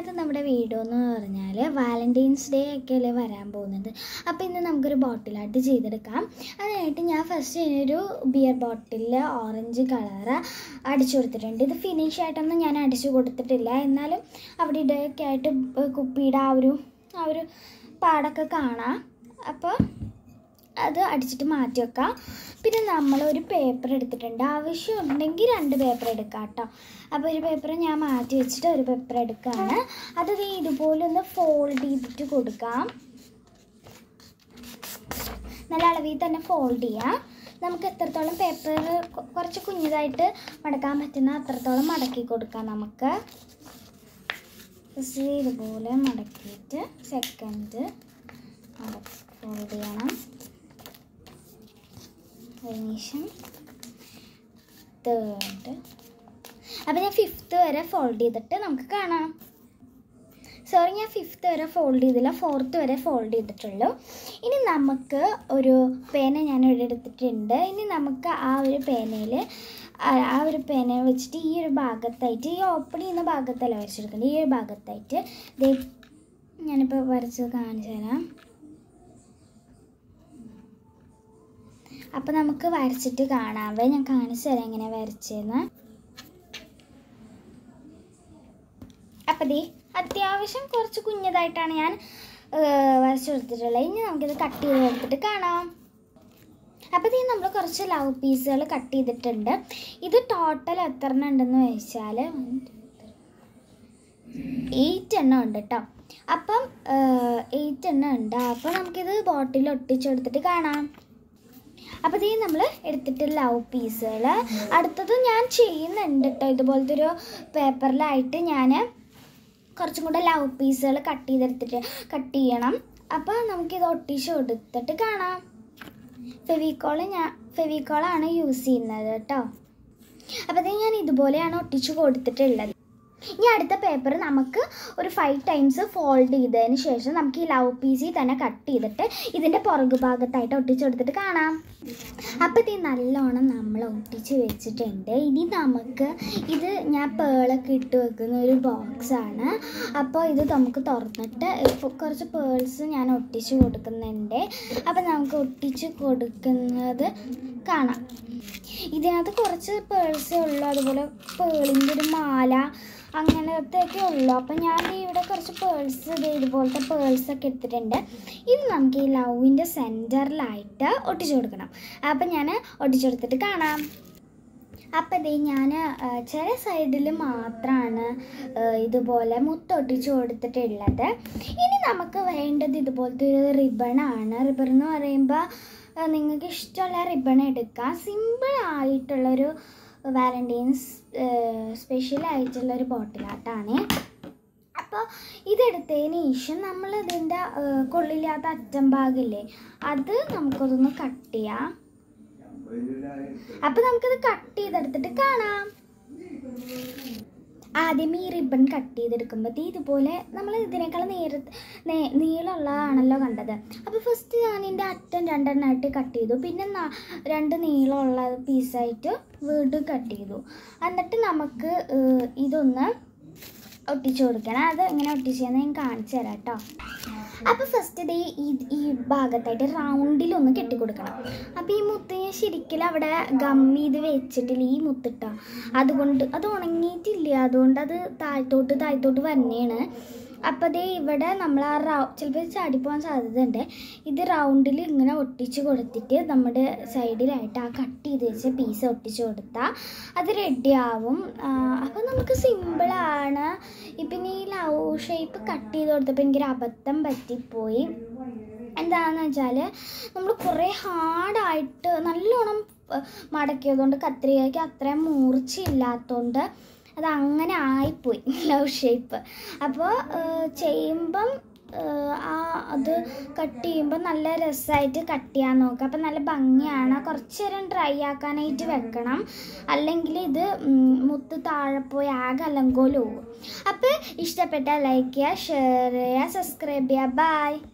ഇന്നത്തെ നമ്മുടെ വീഡിയോ എന്ന് പറഞ്ഞാൽ വാലൻറ്റൈൻസ് ഡേ ഒക്കെ അല്ലേ വരാൻ പോകുന്നത് അപ്പോൾ ഇന്ന് നമുക്കൊരു ബോട്ടിൽ ആർട്ട് ചെയ്തെടുക്കാം അതിനായിട്ട് ഞാൻ ഫസ്റ്റ് ഒരു ബിയർ ബോട്ടിലിൽ ഓറഞ്ച് കളറ് അടിച്ചു കൊടുത്തിട്ടുണ്ട് ഇത് ഫിനിഷ് ആയിട്ടൊന്നും ഞാൻ അടിച്ചു കൊടുത്തിട്ടില്ല എന്നാലും അവിടെ ഇടയൊക്കെ ആയിട്ട് കുപ്പിയുടെ ആ ഒരു ആ ഒരു പാടൊക്കെ കാണാം അപ്പോൾ അത് അടിച്ചിട്ട് മാറ്റി വെക്കാം പിന്നെ നമ്മൾ ഒരു പേപ്പർ എടുത്തിട്ടുണ്ട് ആവശ്യമുണ്ടെങ്കിൽ രണ്ട് പേപ്പർ എടുക്കാം കേട്ടോ അപ്പോൾ ഒരു പേപ്പർ ഞാൻ മാറ്റി വെച്ചിട്ട് ഒരു പേപ്പർ എടുക്കുകയാണ് അത് ദേ ഇതുപോലെ ഒന്ന് ഫോൾഡ് ചെയ്തിട്ട് കൊടുക്കാം നല്ല അളവിൽ തന്നെ ഫോൾഡ് ചെയ്യാം നമുക്ക് എത്രത്തോളം പേപ്പർ കുറച്ച് കുഞ്ഞതായിട്ട് മടക്കാൻ പറ്റുന്ന അത്രത്തോളം മടക്കി കൊടുക്കാം നമുക്ക് ഫസ്റ്റ് ഇതുപോലെ മടക്കിയിട്ട് സെക്കൻഡ് ഫോൾഡ് ചെയ്യണം അതിനുശേഷം തേർഡ് അപ്പോൾ ഞാൻ ഫിഫ്ത്ത് വരെ ഫോൾഡ് ചെയ്തിട്ട് നമുക്ക് കാണാം സോറി ഞാൻ ഫിഫ്ത്ത് വരെ ഫോൾഡ് ചെയ്തില്ല ഫോർത്ത് വരെ ഫോൾഡ് ചെയ്തിട്ടുള്ളൂ ഇനി നമുക്ക് ഒരു പേന ഞാൻ ഇവിടെ എടുത്തിട്ടുണ്ട് ഇനി നമുക്ക് ആ ഒരു പേനയിൽ ആ ഒരു പേന വെച്ചിട്ട് ഈ ഒരു ഭാഗത്തായിട്ട് ഈ ഓപ്പൺ ചെയ്യുന്ന ഭാഗത്തല്ല വരച്ചെടുക്കുന്നത് ഈ ഒരു ഭാഗത്തായിട്ട് ദേ ഞാനിപ്പോൾ വരച്ച് കാണിച്ചു തരാം അപ്പം നമുക്ക് വരച്ചിട്ട് കാണാവേ ഞാൻ കാണിച്ചു തരാം എങ്ങനെ വരച്ചതെന്ന് അപ്പം ദേ അത്യാവശ്യം കുറച്ച് കുഞ്ഞതായിട്ടാണ് ഞാൻ വരച്ചു കൊടുത്തിട്ടുള്ളത് ഇനി നമുക്കിത് കട്ട് ചെയ്ത് കൊടുത്തിട്ട് കാണാം അപ്പോൾ ഇത് നമ്മൾ കുറച്ച് ലവ് പീസുകൾ കട്ട് ചെയ്തിട്ടുണ്ട് ഇത് ടോട്ടൽ എത്ര എണ്ണം ഉണ്ടെന്ന് വെച്ചാൽ എയ്റ്റ് എണ്ണം ഉണ്ട് കേട്ടോ അപ്പം എയ്റ്റ് എണ്ണം ഉണ്ട് അപ്പോൾ നമുക്കിത് ബോട്ടിൽ ഒട്ടിച്ചെടുത്തിട്ട് കാണാം അപ്പോൾ ഇത് നമ്മൾ എടുത്തിട്ട് ലവ് പീസുകൾ അടുത്തത് ഞാൻ ചെയ്യുന്നുണ്ട് കേട്ടോ ഇതുപോലത്തെ ഒരു പേപ്പറിലായിട്ട് ഞാൻ കുറച്ചും കൂടെ ലവ് പീസുകൾ കട്ട് ചെയ്തെടുത്തിട്ട് കട്ട് ചെയ്യണം അപ്പോൾ നമുക്കിത് ഒട്ടിച്ച് കൊടുത്തിട്ട് കാണാം ഫെവിക്കോൾ ഞാൻ ഫെവിക്കോളാണ് യൂസ് ചെയ്യുന്നത് കേട്ടോ അപ്പോൾ ഇത് ഞാൻ ഇതുപോലെയാണ് ഒട്ടിച്ച് കൊടുത്തിട്ടുള്ളത് ഇനി അടുത്ത പേപ്പർ നമുക്ക് ഒരു ഫൈവ് ടൈംസ് ഫോൾഡ് ചെയ്തതിന് ശേഷം നമുക്ക് ഈ ലവ് പീസിൽ തന്നെ കട്ട് ചെയ്തിട്ട് ഇതിൻ്റെ പുറകു ഭാഗത്തായിട്ട് ഒട്ടിച്ച് കൊടുത്തിട്ട് കാണാം അപ്പോൾ ഇത് നല്ലോണം നമ്മൾ ഒട്ടിച്ച് വെച്ചിട്ടുണ്ട് ഇനി നമുക്ക് ഇത് ഞാൻ പേളൊക്കെ ഇട്ട് വെക്കുന്ന ഒരു ബോക്സാണ് അപ്പോൾ ഇത് നമുക്ക് തുറന്നിട്ട് കുറച്ച് പേൾസ് ഞാൻ ഒട്ടിച്ച് കൊടുക്കുന്നുണ്ട് അപ്പോൾ നമുക്ക് ഒട്ടിച്ച് കൊടുക്കുന്നത് കാണാം ഇതിനകത്ത് കുറച്ച് പേഴ്സേ ഉള്ളൂ അതുപോലെ പേളിൻ്റെ ഒരു മാല അങ്ങനത്തെയൊക്കെ ഉള്ളൂ അപ്പം ഞാൻ ഇവിടെ കുറച്ച് പേഴ്സ് ഇത് ഇതുപോലത്തെ പേഴ്സൊക്കെ എടുത്തിട്ടുണ്ട് ഇത് നമുക്ക് ഈ ലവിൻ്റെ സെൻറ്ററിലായിട്ട് ഒട്ടിച്ചു കൊടുക്കണം അപ്പം ഞാൻ ഒട്ടിച്ചു കൊടുത്തിട്ട് കാണാം അപ്പം ഇതേ ഞാൻ ചില സൈഡിൽ മാത്രമാണ് ഇതുപോലെ മുത്തൊട്ടിച്ച് കൊടുത്തിട്ടുള്ളത് ഇനി നമുക്ക് വേണ്ടത് ഇതുപോലത്തെ ഒരു റിബണാണ് റിബൺ എന്ന് പറയുമ്പോൾ നിങ്ങൾക്ക് ഇഷ്ടമുള്ള റിബൺ എടുക്കാം സിമ്പിൾ ആയിട്ടുള്ളൊരു വാലൻറ്റൈൻസ് സ്പെഷ്യൽ ആയിട്ടുള്ള ഒരു ബോട്ടിലാട്ടാണ് അപ്പോൾ ഇതെടുത്തതിന് ശേഷം നമ്മൾ ഇതിൻ്റെ കൊള്ളില്ലാത്ത അറ്റം ഭാഗമില്ലേ അത് നമുക്കതൊന്ന് കട്ട് ചെയ്യാം അപ്പോൾ നമുക്കത് കട്ട് ചെയ്തെടുത്തിട്ട് കാണാം ആദ്യം ഈ റിബൺ കട്ട് ചെയ്തെടുക്കുമ്പോൾ ഇതുപോലെ നമ്മൾ ഇതിനേക്കാൾ നേര നീളമുള്ളതാണല്ലോ കണ്ടത് അപ്പോൾ ഫസ്റ്റ് ഞാൻ ഇതിൻ്റെ അറ്റം രണ്ടെണ്ണമായിട്ട് കട്ട് ചെയ്തു പിന്നെ രണ്ട് നീളമുള്ള പീസായിട്ട് വീണ്ടും കട്ട് ചെയ്തു എന്നിട്ട് നമുക്ക് ഇതൊന്ന് ഒട്ടിച്ചു കൊടുക്കണം അത് എങ്ങനെ ഒട്ടിച്ചതെന്ന് ഞാൻ കാണിച്ചു തരാം കേട്ടോ അപ്പോൾ ഫസ്റ്റ് ഇത് ഈ ഈ ഭാഗത്തായിട്ട് റൗണ്ടിലൊന്ന് കെട്ടിക്കൊടുക്കണം അപ്പോൾ ഈ മുത്ത് ഞാൻ ശരിക്കും അവിടെ ഗമ്മി ഇത് വെച്ചിട്ടില്ല ഈ മുത്തിട്ടോ അതുകൊണ്ട് അത് ഉണങ്ങിയിട്ടില്ല അതുകൊണ്ട് അത് താഴത്തോട്ട് താഴത്തോട്ട് വന്നെയാണ് അപ്പോൾ അതേ ഇവിടെ നമ്മൾ ആ റൗ ചിലപ്പോൾ ചാടിപ്പോകാൻ സാധ്യതയുണ്ട് ഇത് റൗണ്ടിൽ ഇങ്ങനെ ഒട്ടിച്ച് കൊടുത്തിട്ട് നമ്മുടെ സൈഡിലായിട്ട് ആ കട്ട് ചെയ്ത് വെച്ച പീസ് ഒട്ടിച്ച് കൊടുത്താൽ അത് റെഡി ആവും അപ്പോൾ നമുക്ക് സിമ്പിളാണ് ഇപ്പം ഈ ലവ് ഷേപ്പ് കട്ട് ചെയ്ത് കൊടുത്തപ്പോൾ എനിക്കൊരു അബദ്ധം പറ്റിപ്പോയി എന്താണെന്ന് വെച്ചാൽ നമ്മൾ കുറേ ഹാർഡായിട്ട് നല്ലോണം മടക്കിയതുകൊണ്ട് കത്രികയ്ക്ക് അത്രയും മൂർച്ചയില്ലാത്തതുകൊണ്ട് അത് അങ്ങനെ ആയിപ്പോയി ലവ് ഷേപ്പ് അപ്പോൾ ചെയ്യുമ്പം ആ അത് കട്ട് ചെയ്യുമ്പോൾ നല്ല രസമായിട്ട് കട്ട് ചെയ്യാൻ നോക്കുക അപ്പം നല്ല ഭംഗിയാണ് കുറച്ച് നേരം ഡ്രൈ ആക്കാനായിട്ട് വെക്കണം അല്ലെങ്കിൽ ഇത് മുത്ത് താഴെ പോയി ആകെ അലങ്കോലും പോകും അപ്പോൾ ഇഷ്ടപ്പെട്ടാൽ ലൈക്ക് ചെയ്യുക ഷെയർ ചെയ്യുക സബ്സ്ക്രൈബ് ചെയ്യുക ബൈ